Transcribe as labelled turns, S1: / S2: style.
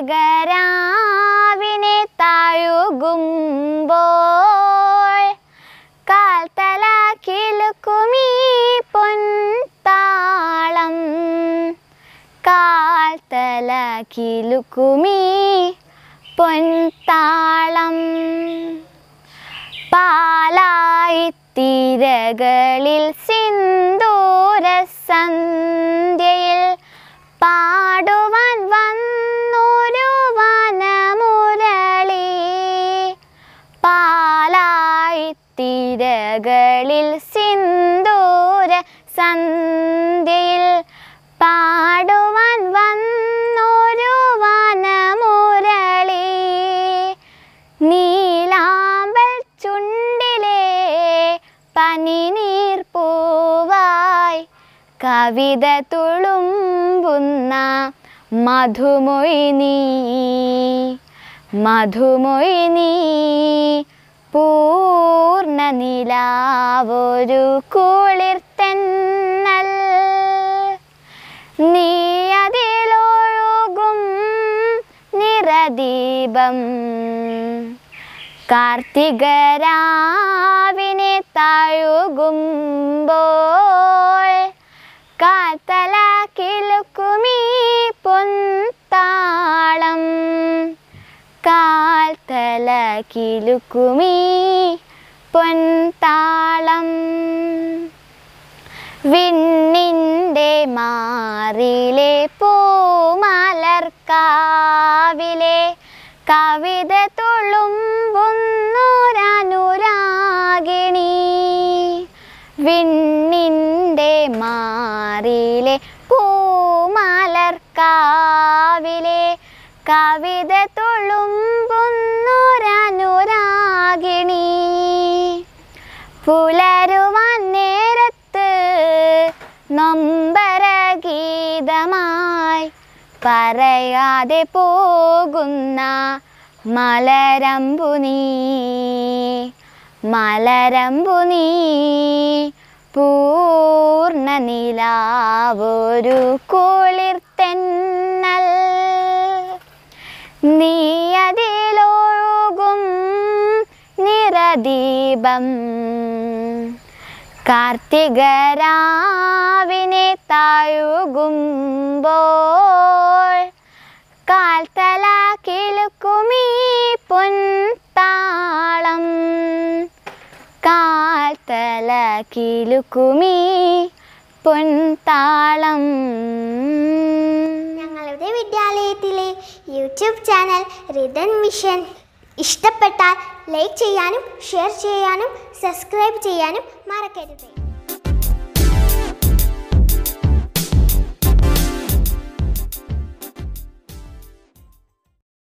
S1: കാർത്തികരാവിനെ താഴുകുമ്പോൾ കാൽത്തല കിലുക്കുമീ പൊൻതാളം കാൽത്തല കിലുക്കുമീ പൊൻതാളം പാലായി തിരകളിൽ സിന്ദൂര സന്ധ്യയിൽ പാടുവാൻ വന്നൊരു വനമുരളി പാലായി തിരകളിൽ സിന്ദൂര സന്ധ്യയിൽ പാടുവാൻ വന്നൊരു വനമുരളി നീലാമ്പൽ ചുണ്ടിലെ പനിനീർ പൂവായി കവിത തുളുമ്പുന്ന മധുമൊഴി നീ മധുമൊഴി നീ പൂർണ്ണ നിലാവൊരു കുളിർത്തന്നൽ നീ അതിലൊഴുകും നിറദീപം കാർത്തികരാവിനെ താഴുകുമ്പോൾ കാത്തല കിളുക്കുമീ പൊൻതാളം കാൽത്തല കിളുക്കുമീ പൊൻതാളം വിണ്ണിൻ്റെ മാറിലെ പൂമലർക്കാവിലെ കവിത തുളുമ്പുന്നൊരനുരാഗിണി വിണ്ണിൻ്റെ മാറിലെ പൂമലർക്കാവിലെ കവിത തുളുമ്പുന്നൊരനുരാഗിണി പുലരുവാൻ നേരത്ത് നൊമ്പരഗീതമായി പറയാതെ പോകുന്ന മലരമ്പു നീ മലരമ്പു നീ പൂർണ്ണ നിലാവൊരു കുളിർത്തന്നൽ നീ അതിലൊഴുകും നിറദീപം കാർത്തികരാവിനെ താഴുകുമ്പോൾ കാൽത്തല കിളുക്കുമീ പൊൻതാളം കാൽത്തല കിളുക്കുമീ പൊൻതാളം
S2: ഞങ്ങളുടെ വിദ്യാലയത്തിലെ യൂട്യൂബ് ചാനൽ റിതൻ മിഷൻ ഇഷ്ടപ്പെട്ടാൽ ലൈക്ക് ചെയ്യാനും ഷെയർ ചെയ്യാനും സബ്സ്ക്രൈബ് ചെയ്യാനും മറക്കരുത്